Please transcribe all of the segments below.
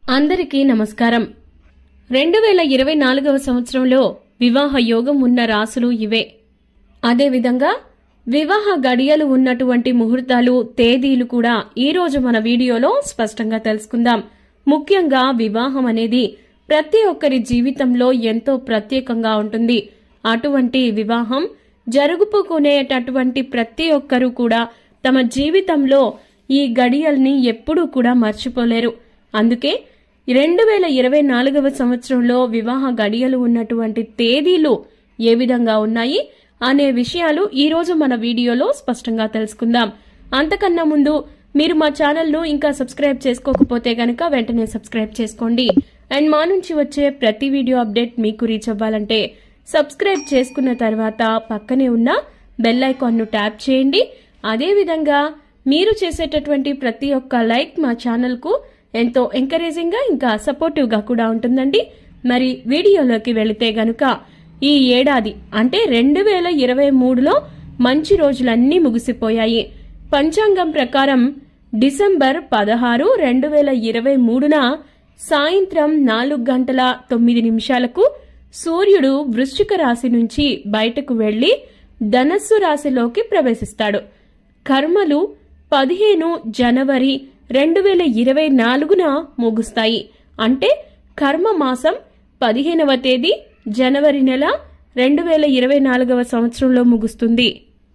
అందరికీ నమస్కారం రెండు వేల ఇరవై నాలుగవ సంవత్సరంలో వివాహ యోగం ఉన్న రాసులు ఇవే అదేవిధంగా వివాహ గడియలు ఉన్నటువంటి ముహూర్తాలు తేదీలు కూడా ఈ రోజు మన వీడియోలో స్పష్టంగా తెలుసుకుందాం ముఖ్యంగా వివాహం అనేది ప్రతి ఒక్కరి జీవితంలో ఎంతో ప్రత్యేకంగా ఉంటుంది అటువంటి వివాహం జరుగుపుకునేటటువంటి ప్రతి ఒక్కరూ కూడా తమ జీవితంలో ఈ గడియల్ని ఎప్పుడూ కూడా మర్చిపోలేరు అందుకే రెండు వేల ఇరవై నాలుగవ సంవత్సరంలో వివాహ గడియలు ఉన్నటువంటి తేదీలు ఏ విధంగా ఉన్నాయి అనే విషయాలు ఈ రోజు మన వీడియోలో స్పష్టంగా తెలుసుకుందాం అంతకన్నా ముందు మీరు మా ఛానల్ను ఇంకా సబ్స్క్రైబ్ చేసుకోకపోతే గనక వెంటనే సబ్స్క్రైబ్ చేసుకోండి అండ్ మా నుంచి వచ్చే ప్రతి వీడియో అప్డేట్ మీకు రీచ్ అవ్వాలంటే సబ్స్క్రైబ్ చేసుకున్న తర్వాత పక్కనే ఉన్న బెల్ ఐకాన్ను ట్యాప్ చేయండి అదేవిధంగా మీరు చేసేటటువంటి ప్రతి ఒక్క లైక్ మా ఛానల్కు ఎంతో ఎంకరేజింగ్ గా ఇంకా సపోర్టివ్ గా కూడా ఉంటుందండి మరి వీడియోలోకి వెళితే గనుక ఈ ఏడాది అంటే రెండు వేల ఇరవై మూడులో మంచి రోజులన్నీ ముగిసిపోయాయి పంచాంగం ప్రకారం డిసెంబర్ పదహారు రెండు వేల ఇరవై మూడున సాయంత్రం నాలుగు గంటల తొమ్మిది నిమిషాలకు సూర్యుడు వృశ్చిక రాశి నుంచి బయటకు వెళ్లి ధనస్సు రాశిలోకి ప్రవేశిస్తాడు కర్మలు పదిహేను జనవరి రెండు వేల ఇరవై నాలుగున ముగుస్తాయి అంటే కర్మ మాసం పదిహేనవ తేదీ జనవరి నెల రెండు వేల ఇరవై నాలుగవ సంవత్సరంలో ముగుస్తుంది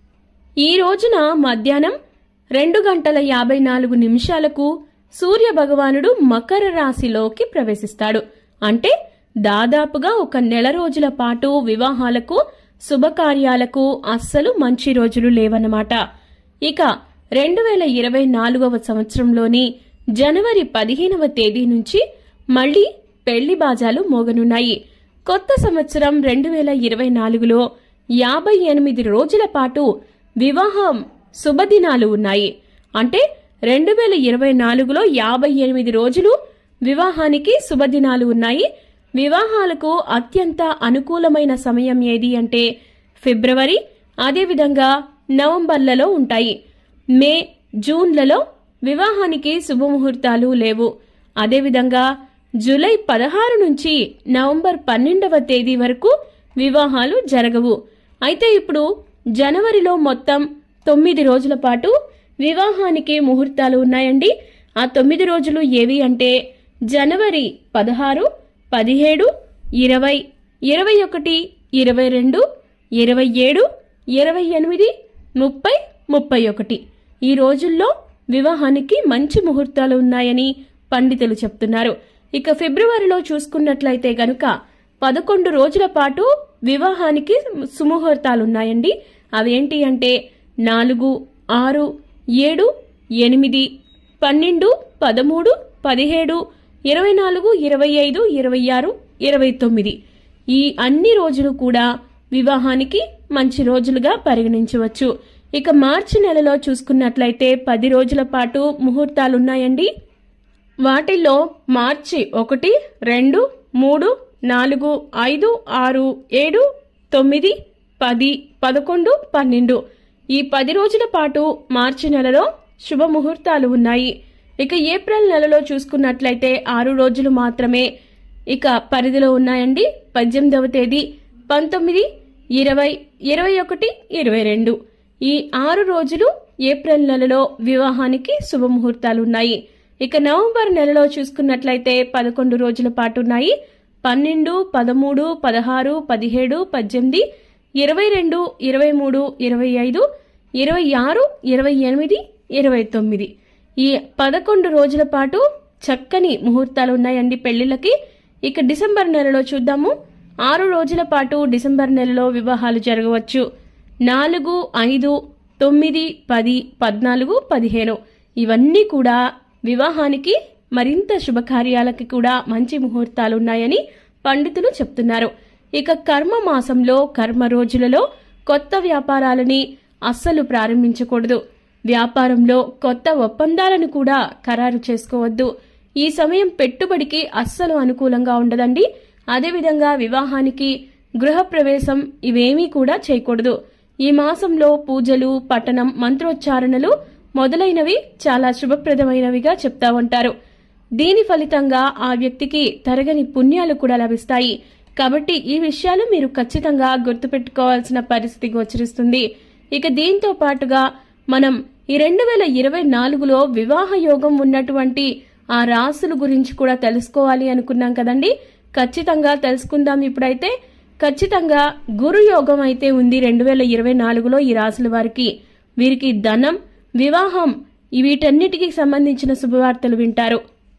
ఈ రోజున మధ్యాహ్నం రెండు గంటల యాభై నాలుగు నిమిషాలకు సూర్య భగవానుడు మకర రాశిలోకి ప్రవేశిస్తాడు అంటే దాదాపుగా ఒక నెల రోజుల పాటు వివాహాలకు శుభకార్యాలకు అస్సలు మంచి రోజులు లేవన్నమాట ఇక రెండు వేల ఇరవై నాలుగవ సంవత్సరంలోని జనవరి పదిహేనవ తేదీ నుంచి మళ్లీ పెళ్లి బాజాలు మోగనున్నాయి కొత్త సంవత్సరం రెండు వేల ఇరవై నాలుగులో యాభై ఎనిమిది రోజుల పాటు వివాహం శుభదినాలు ఉన్నాయి అంటే రెండు వేల ఇరవై నాలుగులో యాభై ఎనిమిది రోజులు వివాహానికి శుభదినాలు ఉన్నాయి వివాహాలకు అత్యంత అనుకూలమైన సమయం ఏది అంటే ఫిబ్రవరి అదేవిధంగా నవంబర్లలో ఉంటాయి మే జూన్లలో వివాహానికి శుభముహూర్తాలు లేవు అదేవిధంగా జూలై పదహారు నుంచి నవంబర్ పన్నెండవ తేదీ వరకు వివాహాలు జరగవు అయితే ఇప్పుడు జనవరిలో మొత్తం తొమ్మిది రోజుల పాటు వివాహానికి ముహూర్తాలు ఉన్నాయండి ఆ తొమ్మిది రోజులు ఏవి అంటే జనవరి పదహారు పదిహేడు ఇరవై ఇరవై ఒకటి ఇరవై రెండు ఇరవై ఏడు ఇరవై ఎనిమిది ముప్పై ముప్పై ఒకటి ఈ రోజుల్లో వివాహానికి మంచి ముహూర్తాలు ఉన్నాయని పండితులు చెప్తున్నారు ఇక ఫిబ్రవరిలో చూసుకున్నట్లయితే గనుక పదకొండు రోజుల పాటు వివాహానికి సుముహూర్తాలున్నాయండి అవేంటి అంటే నాలుగు ఆరు ఏడు ఎనిమిది పన్నెండు పదమూడు పదిహేడు ఇరవై నాలుగు ఇరవై ఐదు ఇరవై ఆరు ఇరవై తొమ్మిది ఈ అన్ని రోజులు కూడా వివాహానికి మంచి రోజులుగా పరిగణించవచ్చు ఇక మార్చి నెలలో చూసుకున్నట్లయితే పది రోజుల పాటు ముహూర్తాలున్నాయండి వాటిల్లో మార్చి ఒకటి రెండు మూడు నాలుగు ఐదు ఆరు ఏడు తొమ్మిది పది పదకొండు పన్నెండు ఈ పది రోజుల పాటు మార్చి నెలలో శుభముహూర్తాలు ఉన్నాయి ఇక ఏప్రిల్ నెలలో చూసుకున్నట్లయితే ఆరు రోజులు మాత్రమే ఇక పరిధిలో ఉన్నాయండి పద్దెనిమిదవ తేదీ పంతొమ్మిది ఇరవై ఇరవై ఒకటి ఇరవై రెండు ఈ ఆరు రోజులు ఏప్రిల్ నెలలో వివాహానికి శుభముహూర్తాలు ఉన్నాయి ఇక నవంబర్ నెలలో చూసుకున్నట్లయితే పదకొండు రోజుల పాటు ఉన్నాయి పన్నెండు పదమూడు పదహారు పదిహేడు పద్దెనిమిది ఇరవై రెండు ఇరవై మూడు ఇరవై ఐదు ఇరవై ఆరు ఇరవై ఎనిమిది ఇరవై తొమ్మిది ఈ పదకొండు రోజుల పాటు చక్కని ముహూర్తాలు ఉన్నాయండి పెళ్లిళ్ళకి ఇక డిసెంబర్ నెలలో చూద్దాము ఆరు రోజుల పాటు డిసెంబర్ నెలలో వివాహాలు జరగవచ్చు నాలుగు ఐదు తొమ్మిది పది పద్నాలుగు పదిహేను ఇవన్నీ కూడా వివాహానికి మరింత శుభకార్యాలకి కూడా మంచి ముహూర్తాలు ఉన్నాయని పండితులు చెప్తున్నారు ఇక కర్మ మాసంలో కర్మ రోజులలో కొత్త వ్యాపారాలని అస్సలు ప్రారంభించకూడదు వ్యాపారంలో కొత్త ఒప్పందాలను కూడా ఖరారు చేసుకోవద్దు ఈ సమయం పెట్టుబడికి అస్సలు అనుకూలంగా ఉండదండి అదేవిధంగా వివాహానికి గృహప్రవేశం ఇవేమీ కూడా చేయకూడదు ఈ మాసంలో పూజలు పఠనం మంత్రోచ్చారణలు మొదలైనవి చాలా శుభప్రదమైనవిగా చెప్తా ఉంటారు దీని ఫలితంగా ఆ వ్యక్తికి తరగని పుణ్యాలు కూడా లభిస్తాయి కాబట్టి ఈ విషయాలు మీరు ఖచ్చితంగా గుర్తుపెట్టుకోవాల్సిన పరిస్థితి గోచరిస్తుంది ఇక దీంతో పాటుగా మనం ఈ రెండు వేల ఇరవై నాలుగులో వివాహ యోగం ఉన్నటువంటి ఆ రాసుల గురించి కూడా తెలుసుకోవాలి అనుకున్నాం కదండి ఖచ్చితంగా తెలుసుకుందాం ఇప్పుడైతే ఖచ్చితంగా గురు యోగం అయితే ఉంది రెండు వేల ఇరవై నాలుగులో ఈ రాసుల వారికి వీరికి ధనం వివాహం వీటన్నిటికీ సంబంధించిన శుభవార్తలు వింటారు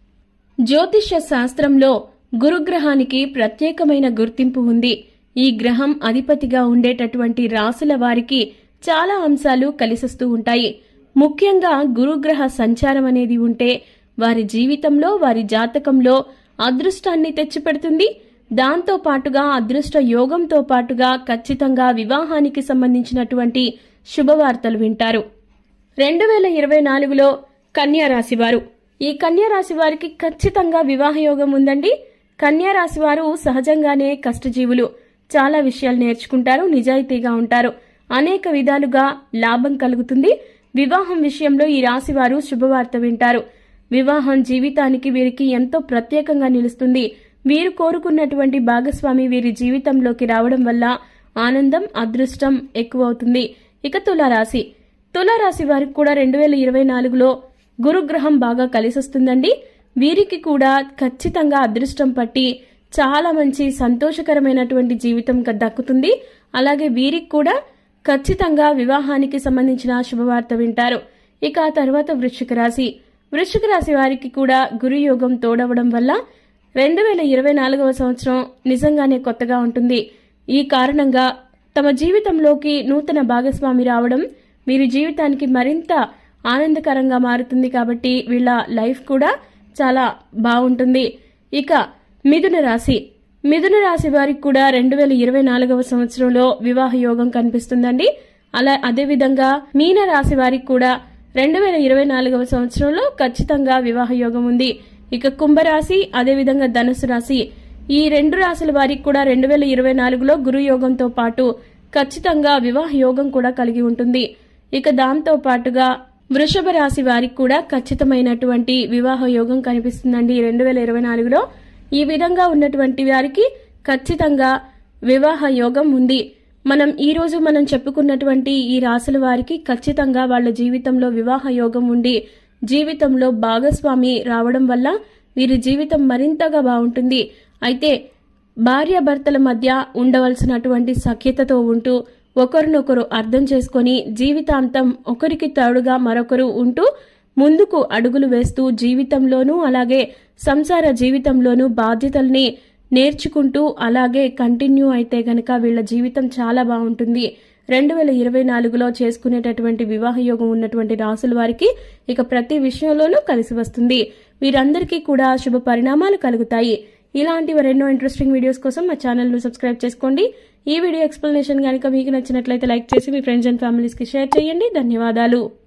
జ్యోతిష్య శాస్త్రంలో గురుగ్రహానికి ప్రత్యేకమైన గుర్తింపు ఉంది ఈ గ్రహం అధిపతిగా ఉండేటటువంటి రాసుల వారికి చాలా అంశాలు కలిసొస్తూ ఉంటాయి ముఖ్యంగా గురుగ్రహ సంచారం అనేది ఉంటే వారి జీవితంలో వారి జాతకంలో అదృష్టాన్ని తెచ్చిపెడుతుంది దాంతో పాటుగా అదృష్ట యోగంతో పాటుగా ఖచ్చితంగా వివాహానికి సంబంధించినటువంటి శుభవార్తలు వింటారు రెండు వేల ఇరవై నాలుగులో కన్యా రాశి వారు ఈ కన్యా రాశి వారికి ఖచ్చితంగా వివాహ యోగం ఉందండి కన్యా రాశి వారు సహజంగానే కష్టజీవులు చాలా విషయాలు నేర్చుకుంటారు నిజాయితీగా ఉంటారు అనేక విధాలుగా లాభం కలుగుతుంది వివాహం విషయంలో ఈ రాశి వారు శుభవార్త వింటారు వివాహం జీవితానికి వీరికి ఎంతో ప్రత్యేకంగా నిలుస్తుంది వీరు కోరుకున్నటువంటి భాగస్వామి వీరి జీవితంలోకి రావడం వల్ల ఆనందం అదృష్టం ఎక్కువవుతుంది ఇక తులారాశి తులారాశి వారికి కూడా రెండు వేల ఇరవై నాలుగులో గురుగ్రహం బాగా కలిసొస్తుందండి వీరికి కూడా ఖచ్చితంగా అదృష్టం పట్టి చాలా మంచి సంతోషకరమైనటువంటి జీవితం క- దక్కుతుంది అలాగే వీరికి కూడా ఖచ్చితంగా వివాహానికి సంబంధించిన శుభవార్త వింటారు ఇక ఆ తర్వాత వృశ్చిక రాశి వృశ్చిక రాశి వారికి కూడా గురు యోగం తోడవడం వల్ల రెండు వేల ఇరవై నాలుగవ సంవత్సరం నిజంగానే కొత్తగా ఉంటుంది ఈ కారణంగా తమ జీవితంలోకి నూతన భాగస్వామి రావడం వీరి జీవితానికి మరింత ఆనందకరంగా మారుతుంది కాబట్టి వీళ్ళ లైఫ్ కూడా చాలా బాగుంటుంది ఇక మిథున రాశి మిథున రాశి వారికి కూడా రెండు వేల ఇరవై నాలుగవ సంవత్సరంలో వివాహ యోగం కనిపిస్తుందండి అలా అదేవిధంగా మీన రాశి వారికి కూడా రెండు వేల ఇరవై నాలుగవ సంవత్సరంలో ఖచ్చితంగా వివాహ యోగం ఉంది ఇక కుంభరాశి అదేవిధంగా ధనుసు రాశి ఈ రెండు రాశుల వారికి కూడా రెండు వేల ఇరవై నాలుగులో గురు యోగంతో పాటు ఖచ్చితంగా వివాహ యోగం కూడా కలిగి ఉంటుంది ఇక దాంతో పాటుగా వృషభ రాశి వారికి కూడా ఖచ్చితమైనటువంటి వివాహ యోగం కనిపిస్తుందండి రెండు వేల ఇరవై నాలుగులో ఈ విధంగా ఉన్నటువంటి వారికి ఖచ్చితంగా వివాహ యోగం ఉంది మనం ఈ రోజు మనం చెప్పుకున్నటువంటి ఈ రాశుల వారికి ఖచ్చితంగా వాళ్ళ జీవితంలో వివాహ యోగం ఉండి జీవితంలో భాగస్వామి రావడం వల్ల వీరి జీవితం మరింతగా బాగుంటుంది అయితే భార్యాభర్తల మధ్య ఉండవలసినటువంటి సఖ్యతతో ఉంటూ ఒకరినొకరు అర్థం చేసుకొని జీవితాంతం ఒకరికి తోడుగా మరొకరు ఉంటూ ముందుకు అడుగులు వేస్తూ జీవితంలోనూ అలాగే సంసార జీవితంలోనూ బాధ్యతల్ని నేర్చుకుంటూ అలాగే కంటిన్యూ అయితే గనక వీళ్ళ జీవితం చాలా బాగుంటుంది రెండు వేల ఇరవై నాలుగులో చేసుకునేటటువంటి వివాహ యోగం ఉన్నటువంటి రాసుల వారికి ఇక ప్రతి విషయంలోనూ కలిసి వస్తుంది వీరందరికీ కూడా శుభ పరిణామాలు కలుగుతాయి ఇలాంటి మరెన్నో ఇంట్రెస్టింగ్ వీడియోస్ కోసం మా ఛానల్ను సబ్స్క్రైబ్ చేసుకోండి ఈ వీడియో ఎక్స్ప్లెనేషన్ కనుక మీకు నచ్చినట్లయితే లైక్ చేసి మీ ఫ్రెండ్స్ అండ్ ఫ్యామిలీస్కి షేర్ చేయండి ధన్యవాదాలు